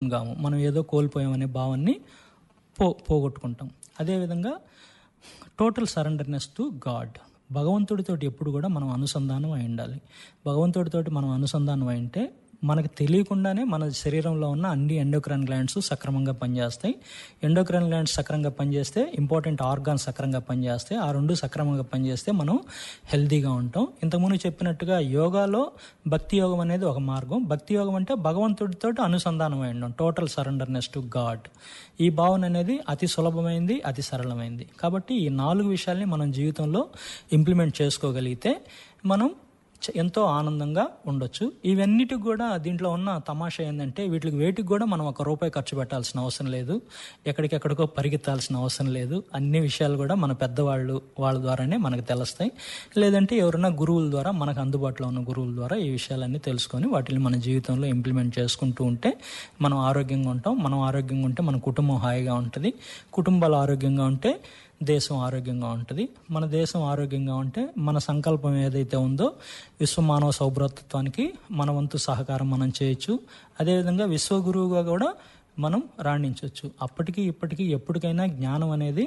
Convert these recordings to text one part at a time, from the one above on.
గాము మనం ఏదో కోల్పోయామనే భావాన్ని పో పోగొట్టుకుంటాం అదేవిధంగా టోటల్ సరెండర్నెస్ టు గాడ్ భగవంతుడితోటి ఎప్పుడు కూడా మనం అనుసంధానం అయి ఉండాలి భగవంతుడితోటి మనం అనుసంధానం అయి ఉంటే మనకు తెలియకుండానే మన శరీరంలో ఉన్న అన్ని ఎండోక్రైన్ గ్లాండ్స్ సక్రమంగా పనిచేస్తాయి ఎండోక్రైన్ గ్లాండ్స్ సక్రమంగా పనిచేస్తే ఇంపార్టెంట్ ఆర్గాన్స్ సక్రమంగా పనిచేస్తాయి ఆ రెండు సక్రమంగా పనిచేస్తే మనం హెల్తీగా ఉంటాం ఇంతకుముందు చెప్పినట్టుగా యోగాలో భక్తి యోగం అనేది ఒక మార్గం భక్తి యోగం అంటే భగవంతుడితో అనుసంధానం అయి ఉండడం టోటల్ సరెండర్నెస్ టు గాడ్ ఈ భావన అనేది అతి సులభమైంది అతి సరళమైంది కాబట్టి ఈ నాలుగు విషయాల్ని మనం జీవితంలో ఇంప్లిమెంట్ చేసుకోగలిగితే మనం చ- ఎంతో ఆనందంగా ఉండొచ్చు ఇవన్నిటికి కూడా దీంట్లో ఉన్న తమాషా ఏంటంటే వీటికి వేటికి కూడా మనం ఒక రూపాయి ఖర్చు పెట్టాల్సిన అవసరం లేదు ఎక్కడికెక్కడికో పరిగెత్తాల్సిన అవసరం లేదు అన్ని విషయాలు కూడా మన పెద్దవాళ్ళు వాళ్ళ ద్వారానే మనకు తెలుస్తాయి లేదంటే ఎవరైనా గురువుల ద్వారా మనకు అందుబాటులో ఉన్న గురువుల ద్వారా ఈ విషయాలన్నీ తెలుసుకొని వాటిని మన జీవితంలో ఇంప్లిమెంట్ చేసుకుంటూ ఉంటే మనం ఆరోగ్యంగా ఉంటాం మనం ఆరోగ్యంగా ఉంటే మన కుటుంబం హాయిగా ఉంటుంది కుటుంబాలు ఆరోగ్యంగా ఉంటే దేశం ఆరోగ్యంగా ఉంటుంది మన దేశం ఆరోగ్యంగా ఉంటే మన సంకల్పం ఏదైతే ఉందో విశ్వ మానవ సౌభ్రతత్వానికి మన వంతు సహకారం మనం చేయొచ్చు అదేవిధంగా విశ్వగురువుగా కూడా మనం రాణించవచ్చు అప్పటికి ఇప్పటికీ ఎప్పటికైనా జ్ఞానం అనేది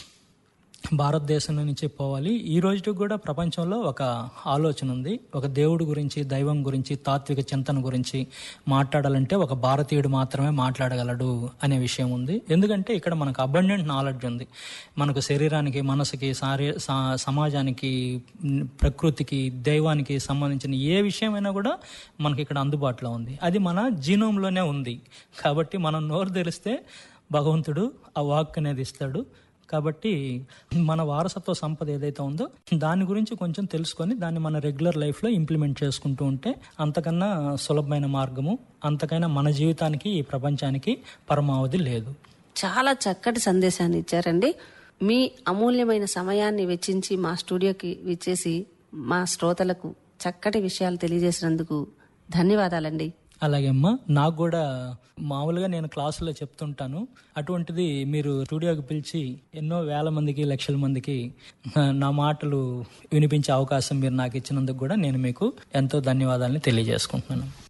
భారతదేశం నుంచి పోవాలి ఈ రోజుకి కూడా ప్రపంచంలో ఒక ఆలోచన ఉంది ఒక దేవుడి గురించి దైవం గురించి తాత్విక చింతన గురించి మాట్లాడాలంటే ఒక భారతీయుడు మాత్రమే మాట్లాడగలడు అనే విషయం ఉంది ఎందుకంటే ఇక్కడ మనకు అబండెంట్ నాలెడ్జ్ ఉంది మనకు శరీరానికి మనసుకి శారీ సా- సమాజానికి ఉమ్, ప్రకృతికి దైవానికి సంబంధించిన ఏ విషయమైనా కూడా మనకి ఇక్కడ అందుబాటులో ఉంది అది మన జీనోంలోనే ఉంది కాబట్టి మనం నోరు తెరిస్తే భగవంతుడు ఆ వాక్ అనేది ఇస్తాడు కాబట్టి మన వారసత్వ సంపద ఏదైతే ఉందో దాని గురించి కొంచెం తెలుసుకొని దాన్ని మన రెగ్యులర్ లైఫ్లో ఇంప్లిమెంట్ చేసుకుంటూ ఉంటే అంతకన్నా సులభమైన మార్గము అంతకైనా మన జీవితానికి ఈ ప్రపంచానికి పరమావధి లేదు చాలా చక్కటి సందేశాన్ని ఇచ్చారండి మీ అమూల్యమైన సమయాన్ని వెచ్చించి మా స్టూడియోకి విచ్చేసి మా శ్రోతలకు చక్కటి విషయాలు తెలియజేసినందుకు ధన్యవాదాలండి అలాగే అమ్మా నాకు కూడా మామూలుగా నేను క్లాసులో చెప్తుంటాను అటువంటిది మీరు స్టూడియోకి పిలిచి ఎన్నో వేల మందికి లక్షల మందికి ఆ, నా మాటలు వినిపించే అవకాశం మీరు నాకు ఇచ్చినందుకు కూడా నేను మీకు ఎంతో ధన్యవాదాలని తెలియజేసుకుంటున్నాను